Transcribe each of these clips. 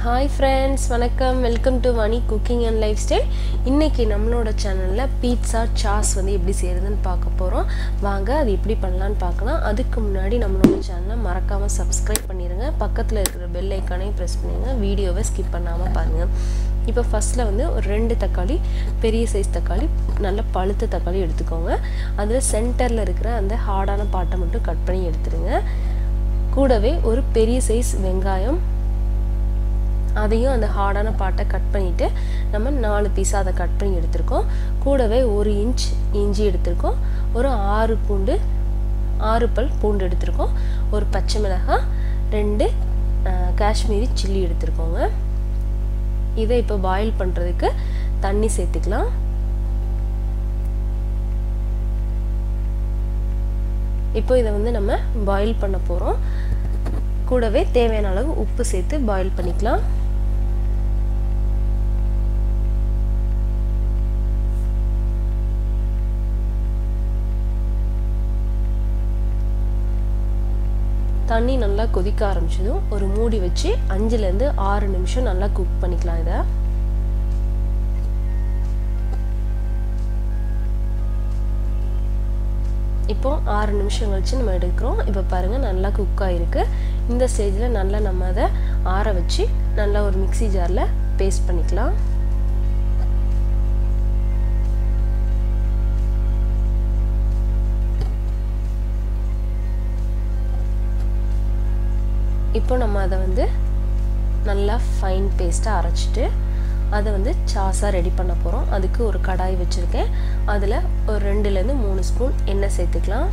hi friends வணக்கம் welcome to Mani cooking and lifestyle இன்றைக்கி நம்மளோட சேனலில் பீட்சா சாஸ் வந்து எப்படி செய்கிறதுன்னு பார்க்க போகிறோம் வாங்க அது எப்படி பண்ணலான்னு பார்க்கலாம் அதுக்கு முன்னாடி நம்மளோட சேனலை மறக்காமல் சப்ஸ்கிரைப் பண்ணிடுங்க பக்கத்தில் இருக்கிற பெல் ஐக்கானையும் ப்ரெஸ் பண்ணிடுங்க வீடியோவை ஸ்கிப் பண்ணாமல் பாருங்கள் இப்போ ஃபஸ்ட்டில் வந்து ஒரு ரெண்டு தக்காளி பெரிய சைஸ் தக்காளி நல்ல பழுத்த தக்காளி எடுத்துக்கோங்க அதில் சென்டரில் இருக்கிற அந்த ஹார்டான பாட்டை மட்டும் கட் பண்ணி எடுத்துருங்க கூடவே ஒரு பெரிய சைஸ் வெங்காயம் அதையும் அந்த ஹார்டான பாட்டை கட் பண்ணிவிட்டு நம்ம நாலு பீஸாக அதை கட் பண்ணி எடுத்திருக்கோம் கூடவே ஒரு இன்ச் இஞ்சி எடுத்திருக்கோம் ஒரு ஆறு பூண்டு ஆறு பல் பூண்டு எடுத்திருக்கோம் ஒரு பச்சை மிளகாய் ரெண்டு காஷ்மீரி சில்லி எடுத்திருக்கோங்க இதை இப்போ பாயில் பண்ணுறதுக்கு தண்ணி சேர்த்துக்கலாம் இப்போ இதை வந்து நம்ம பாயில் பண்ண போகிறோம் கூடவே தேவையான அளவு உப்பு சேர்த்து பாயில் பண்ணிக்கலாம் தண்ணி நல்லா கொதிக்க ஆரம்பிச்சதும் ஒரு மூடி வச்சு அஞ்சுலேருந்து ஆறு நிமிஷம் நல்லா குக் பண்ணிக்கலாம் இதை இப்போ ஆறு நிமிஷம் கழிச்சு நம்ம எடுக்கிறோம் இப்போ பாருங்கள் நல்லா குக் ஆகிருக்கு இந்த ஸ்டேஜில் நல்லா நம்ம அதை ஆற வச்சு நல்லா ஒரு மிக்சி ஜாரில் பேஸ்ட் பண்ணிக்கலாம் இப்போ நம்ம அதை வந்து நல்லா ஃபைன் பேஸ்ட்டாக அரைச்சிட்டு அதை வந்து சாஸாக ரெடி பண்ண போகிறோம் அதுக்கு ஒரு கடாய் வச்சுருக்கேன் அதில் ஒரு ரெண்டுலேருந்து மூணு ஸ்பூன் எண்ணெய் சேர்த்துக்கலாம்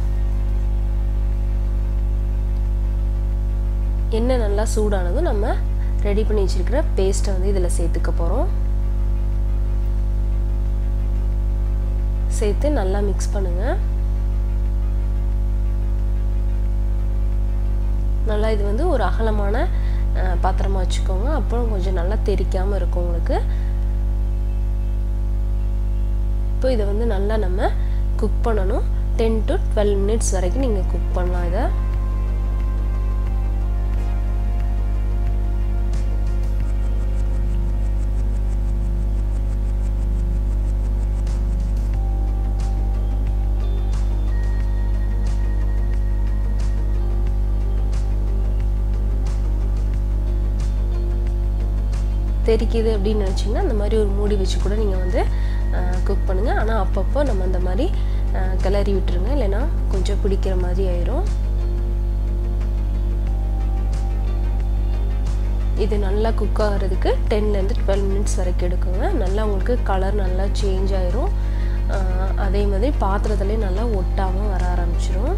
எண்ணெய் நல்லா சூடானதும் நம்ம ரெடி பண்ணி வச்சுருக்கிற பேஸ்ட்டை வந்து இதில் சேர்த்துக்க போகிறோம் சேர்த்து நல்லா மிக்ஸ் பண்ணுங்கள் நல்லா இது வந்து ஒரு அகலமான பாத்திரமா வச்சுக்கோங்க அப்புறம் கொஞ்சம் நல்லா தெரிக்காமல் இருக்கும் உங்களுக்கு இப்போ இதை வந்து நல்லா நம்ம குக் பண்ணணும் டென் டு டுவெல் மினிட்ஸ் வரைக்கும் நீங்கள் குக் பண்ணலாம் இதை தெரிக்குது அப்படின்னு நினச்சிங்கன்னா அந்த மாதிரி ஒரு மூடி வச்சு கூட நீங்கள் வந்து குக் பண்ணுங்கள் ஆனால் அப்பப்போ நம்ம அந்த மாதிரி கிளறி விட்டுருங்க இல்லைன்னா கொஞ்சம் பிடிக்கிற மாதிரி ஆயிரும் இது நல்லா குக் ஆகிறதுக்கு டென்லேருந்து டுவெல் மினிட்ஸ் வரைக்கும் எடுக்குங்க நல்லா உங்களுக்கு கலர் நல்லா சேஞ்ச் ஆயிரும் அதே மாதிரி பாத்திரத்துலேயே நல்லா ஒட்டாமல் வர ஆரம்பிச்சிரும்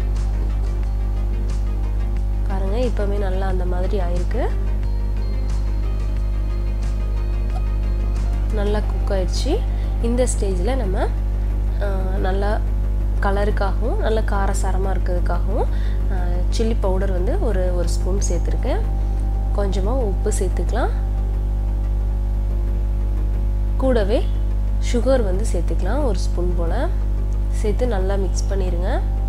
பாருங்கள் இப்போவே நல்லா அந்த மாதிரி ஆயிருக்கு நல்லா குக் ஆயிடுச்சு இந்த ஸ்டேஜில் நம்ம நல்லா கலருக்காகவும் நல்ல காரசாரமாக இருக்கிறதுக்காகவும் சில்லி பவுடர் வந்து ஒரு ஒரு ஸ்பூன் சேர்த்துருக்கேன் கொஞ்சமாக உப்பு சேர்த்துக்கலாம் கூடவே சுகர் வந்து சேர்த்துக்கலாம் ஒரு ஸ்பூன் போல் சேர்த்து நல்லா மிக்ஸ் பண்ணிடுங்க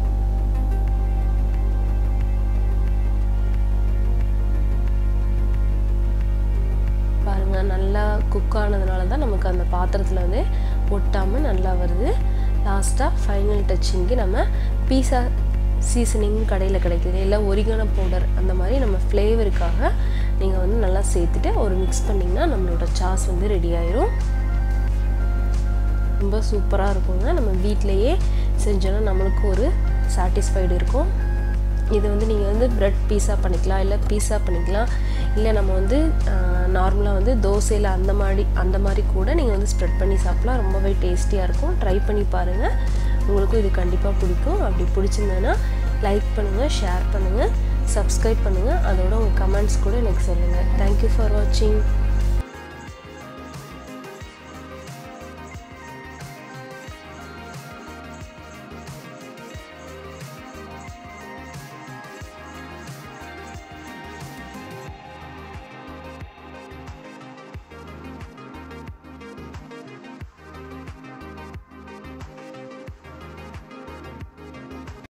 பாருங்கள் நல்லா குக் ஆனதுனால தான் நமக்கு அந்த பாத்திரத்தில் வந்து ஒட்டாமல் நல்லா வருது லாஸ்ட்டாக ஃபைனல் டச்சிங்க்கு நம்ம பீஸா சீசனிங் கடையில் கிடைக்கிது இல்லை ஒரிகான பவுடர் அந்த மாதிரி நம்ம ஃப்ளேவருக்காக நீங்கள் வந்து நல்லா சேர்த்துட்டு ஒரு மிக்ஸ் பண்ணிங்கன்னா நம்மளோட சாஸ் வந்து ரெடி ஆயிரும் ரொம்ப சூப்பராக இருக்குங்க நம்ம வீட்டிலையே செஞ்சோன்னா நம்மளுக்கு ஒரு சாட்டிஸ்ஃபைடு இருக்கும் இது வந்து நீங்கள் வந்து ப்ரெட் பீஸா பண்ணிக்கலாம் இல்லை பீஸா பண்ணிக்கலாம் இல்லை நம்ம வந்து நார்மலாக வந்து தோசையில் அந்த மாதிரி அந்த மாதிரி கூட நீங்கள் வந்து ஸ்ப்ரெட் பண்ணி சாப்பிட்லாம் ரொம்பவே டேஸ்டியாக இருக்கும் ட்ரை பண்ணி பாருங்கள் உங்களுக்கும் இது கண்டிப்பாக பிடிக்கும் அப்படி பிடிச்சிருந்ததுன்னா லைக் பண்ணுங்கள் ஷேர் பண்ணுங்கள் சப்ஸ்கிரைப் பண்ணுங்கள் அதோட உங்கள் கமெண்ட்ஸ் கூட எனக்கு சொல்லுங்கள் தேங்க்யூ ஃபார் வாட்சிங்